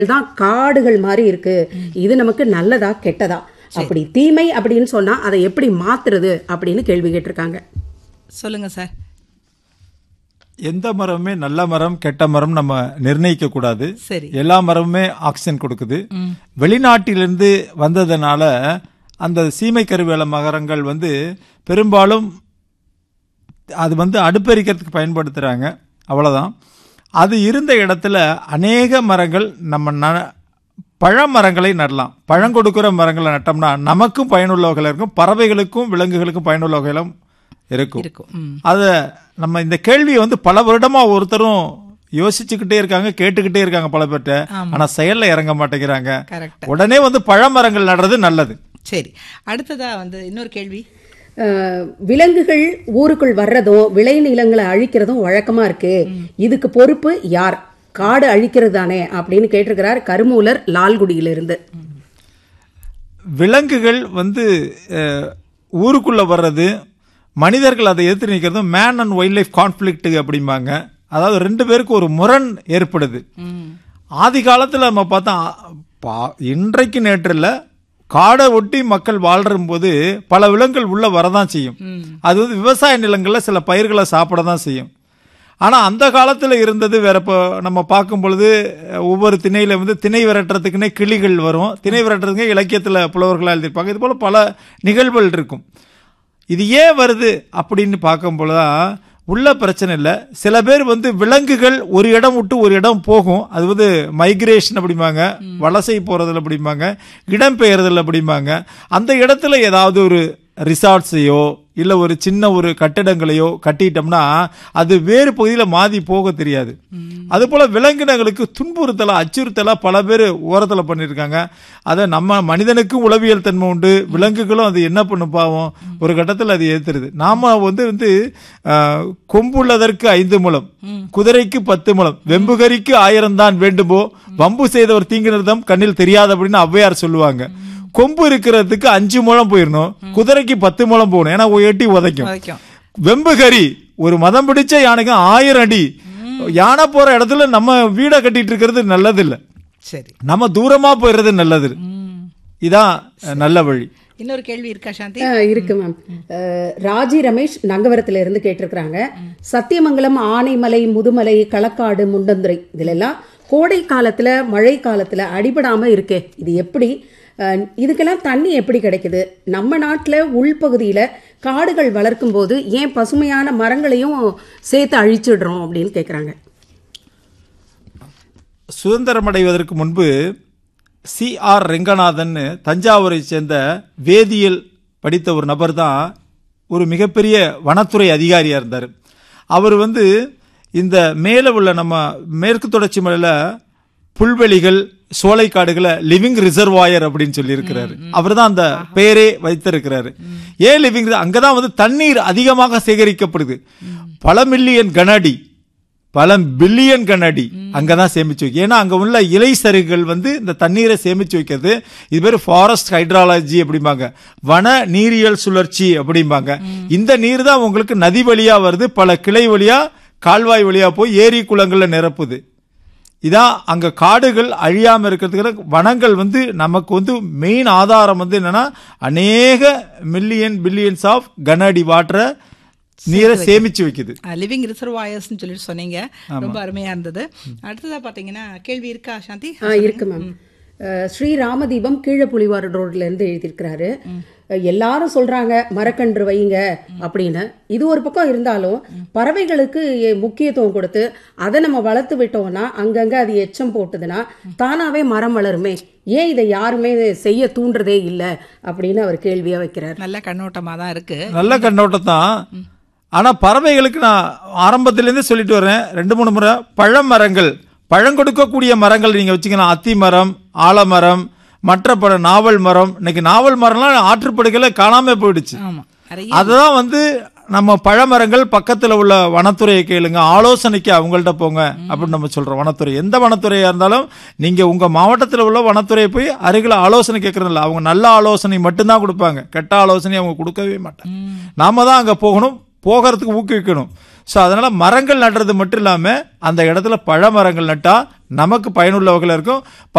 தான் காடுகள் மாதிரி இருக்கு இது நமக்கு நல்லதா கெட்டதா அப்படி தீமை அப்படின்னு சொன்னா அதை எப்படி மாத்துறது அப்படின்னு கேள்வி கேட்டிருக்காங்க சொல்லுங்க சார் எந்த மரமுமே நல்ல மரம் கெட்ட மரம் நம்ம நிர்ணயிக்க கூடாது சரி எல்லா மரமுமே ஆக்சிஜன் கொடுக்குது வெளிநாட்டிலிருந்து வந்ததுனால அந்த சீமை கருவேல மரங்கள் வந்து பெரும்பாலும் அது வந்து அடுப்பெரிக்கிறதுக்கு பயன்படுத்துகிறாங்க அவ்வளோதான் அது இருந்த இடத்துல அநேக மரங்கள் நம்ம ந பழமரங்களை நடலாம் பழம் கொடுக்குற மரங்களை நட்டோம்னா நமக்கும் பயனுள்ள வகையில் இருக்கும் பறவைகளுக்கும் விலங்குகளுக்கும் பயனுள்ள வகையிலும் இருக்கும் இருக்கும் ம். அத நம்ம இந்த கேள்வியை வந்து பல வருடமா ஒருத்தரும் யோசிச்சுக்கிட்டே இருக்காங்க கேட்டுக்கிட்டே இருக்காங்க பல பேர்ட்ட ஆனா செயல்ல இறங்க மாட்டேங்கிறாங்க கரெக்ட் உடனே வந்து பழமரங்கள் நடுறது நல்லது சரி அடுத்ததா வந்து இன்னொரு கேள்வி அஹ், விலங்குகள் ஊருக்குள் வர்றதும் விளைநிலங்களை அழிக்கிறதும் வழக்கமா இருக்கு இதுக்கு பொறுப்பு யார் காடு அழிக்கிறது தானே அப்படின்னு கேட்டிருக்கிறார் கருமூலர் லால்குடியிலிருந்து விலங்குகள் வந்து அஹ், ஊருக்குள்ள வர்றது மனிதர்கள் அதை எதிர்த்து நிற்கிறதும் man and wildlife conflict அப்படிம்பாங்க அதாவது ரெண்டு பேருக்கு ஒரு முரண் ஏற்படுது ஆதி காலத்துல நம்ம பார்த்தா பா- இன்றைக்கு நேற்றில் காடை ஒட்டி மக்கள் வாழ்ற போது பல விலங்குகள் உள்ள வரதான் செய்யும் அது வந்து விவசாய நிலங்கள்ல சில பயிர்களை சாப்பிட தான் செய்யும் ஆனா அந்த காலத்துல இருந்தது வேற இப்போ நம்ம பார்க்கும் பொழுது அஹ், ஒவ்வொரு திணையில வந்து திணை விரட்டுறதுக்குன்னே கிளிகள் வரும் திணை விரட்டுறதுக்கு இலக்கியத்துல புலவர்களா எழுதியிருப்பாங்க இது போல பல நிகழ்வுகள் இருக்கும் இது ஏன் வருது அப்படின்னு பார்க்கும் பொழுதுதான் உள்ள பிரச்சனை இல்லை சில பேர் வந்து விலங்குகள் ஒரு இடம் விட்டு ஒரு இடம் போகும் அது வந்து மைக்ரேஷன் அப்படிம்பாங்க வலசை போறதுல அப்படிம்பாங்க இடம்பெயர்தல் அப்படிம்பாங்க அந்த இடத்துல ஏதாவது ஒரு ரிசார்ட்ஸையோ இல்லை ஒரு சின்ன ஒரு கட்டிடங்களையோ கட்டிட்டோம்னா அது வேறு பகுதியில் மாறி போக தெரியாது அது போல விலங்கினங்களுக்கு துன்புறுத்தலா அச்சுறுத்தலா பல பேர் ஓரத்தில் பண்ணியிருக்காங்க அதை நம்ம மனிதனுக்கும் உளவியல் தன்மை உண்டு விலங்குகளும் அது என்ன பண்ணும் பாவம் ஒரு கட்டத்தில் அது ஏத்துறது நாம வந்து வந்து ஆஹ், கொம்புள்ளதற்கு ஐந்து முழம் குதிரைக்கு பத்து முழம் வெம்புகரிக்கு ஆயிரம் தான் வேண்டுமோ வம்பு செய்தவர் தீங்கினர்தம் கண்ணில் தெரியாது அப்படின்னு ஔவையார் சொல்லுவாங்க கொம்பு இருக்கிறதுக்கு அஞ்சு முழம் போயிடணும் குதிரைக்கு பத்து முழம் போகணும் ஏன்னா எட்டி உதைக்கும் வரைக்கும் வெம்புகரி ஒரு மதம் பிடிச்ச யானைக்கு ஆயிரம் அடி யானை போற இடத்துல நம்ம வீடை கட்டிட்டு இருக்கிறது நல்லது இல்ல சரி நம்ம தூரமா போயிடுறது நல்லது இதான் அஹ், நல்ல வழி இன்னொரு கேள்வி இருக்கா சாந்தி அஹ், இருக்கு மேம் அஹ், ராஜி ரமேஷ் நங்கவரத்துல இருந்து கேட்டிருக்கிறாங்க சத்தியமங்கலம் ஆனைமலை முதுமலை களக்காடு முண்டந்துறை இதுல எல்லாம் கோடை காலத்துல மழை காலத்துல அடிபடாம இருக்கே இது எப்படி அஹ், இதுக்கெல்லாம் தண்ணி எப்படி கிடைக்குது நம்ம நாட்டுல உள்பகுதியில காடுகள் வளர்க்கும் போது ஏன் பசுமையான மரங்களையும் சேர்த்து அழிச்சிடுறோம் அப்படின்னு கேக்குறாங்க சுதந்திரம் அடைவதற்கு முன்பு சி ஆர் ரெங்கநாதன் தஞ்சாவூரை சேர்ந்த வேதியியல் படித்த ஒரு நபர் தான் ஒரு மிகப்பெரிய வனத்துறை அதிகாரியா இருந்தார் அவர் வந்து இந்த மேலே உள்ள நம்ம மேற்கு தொடர்ச்சி மலையில புல்வெளிகள் சோலைக்காடுகளை லிவிங் ரிசர்வாயர் அப்படின்னு சொல்லி இருக்கிறாரு அவர் தான் அந்த பெயரே வைத்திருக்கிறாரு ஏன் லிவிங் அங்கதான் வந்து தண்ணீர் அதிகமாக சேகரிக்கப்படுது பல மில்லியன் கன அடி பல பில்லியன் கன அடி அங்கதான் சேமிச்சு வைக்கும் ஏன்னா அங்க உள்ள இலை சருகுகள் வந்து இந்த தண்ணீரை சேமிச்சு வைக்கிறது இது பேர் ஃபாரஸ்ட் ஹைட்ராலஜி அப்படிம்பாங்க வன நீரியல் சுழற்சி அப்படிம்பாங்க இந்த நீர் தான் உங்களுக்கு நதி வழியா வருது பல கிளை வழியா கால்வாய் வழியா போய் ஏரி குளங்கள்ல நிரப்புது இதான் அங்க காடுகள் அழியாம இருக்கிறதுக்கு வனங்கள் வந்து நமக்கு வந்து மெயின் ஆதாரம் வந்து என்னன்னா அநேக மில்லியன் பில்லியன்ஸ் ஆஃப் கன அடி வாட்டரை நீரை சேமிச்சு வைக்குது லிவிங் ரிசர்வாயர்ஸ்னு சொல்லிட்டு சொன்னீங்க ரொம்ப அருமையா இருந்தது அடுத்ததா பாத்தீங்கன்னா கேள்வி இருக்கா சாந்தி ஆ இருக்கு மேம் அஹ், ஸ்ரீ ராமதீபம் கீழே புலிவார் ரோட்ல இருந்து எழுதியிருக்கிறாரு அஹ், எல்லாரும் சொல்றாங்க மரக்கன்று வைங்க அப்படின்னு இது ஒரு பக்கம் இருந்தாலும் பறவைகளுக்கு எ- முக்கியத்துவம் கொடுத்து அதை நம்ம வளர்த்து விட்டோம்னா அங்கங்க அது எச்சம் போட்டுதுன்னா தானாவே மரம் வளருமே ஏன் இதை யாருமே செய்ய தூண்டுறதே இல்லை அப்படின்னு அவர் கேள்வியா வைக்கிறார் நல்ல கண்ணோட்டமா தான் இருக்கு நல்ல கண்ணோட்டம் தான் ஆனா பறவைகளுக்கு நான் ஆரம்பத்திலேருந்தே சொல்லிட்டு வரேன் ரெண்டு மூணு முறை பழமரங்கள் பழம் கொடுக்கக்கூடிய மரங்கள் நீங்க வச்சுக்கலாம் அத்தி மரம் ஆலமரம் மற்ற பழ நாவல் மரம் இன்னைக்கு நாவல் மரம்லாம் ஆற்றுப்படுகையில காணாம போயிடுச்சு ஆமா நிறைய அதுதான் வந்து நம்ம பழமரங்கள் பக்கத்துல உள்ள வனத்துறையை கேளுங்க ஆலோசனைக்கு அவங்கள்ட்ட போங்க அப்படின்னு நம்ம சொல்றோம் வனத்துறை எந்த வனத்துறையா இருந்தாலும் நீங்க உங்க மாவட்டத்தில் உள்ள வனத்துறையை போய் அருகில் ஆலோசனை கேட்கறது இல்ல அவங்க நல்ல ஆலோசனை மட்டும்தான் கொடுப்பாங்க கெட்ட ஆலோசனை அவங்க கொடுக்கவே மாட்டாங்க நாம தான் அங்க போகணும் போகிறதுக்கு ஊக்குவிக்கணும் ஸோ அதனால மரங்கள் நடுறது மட்டும் இல்லாமல் அந்த இடத்துல பழ மரங்கள் நட்டா நமக்கு பயனுள்ள வகையில் இருக்கும்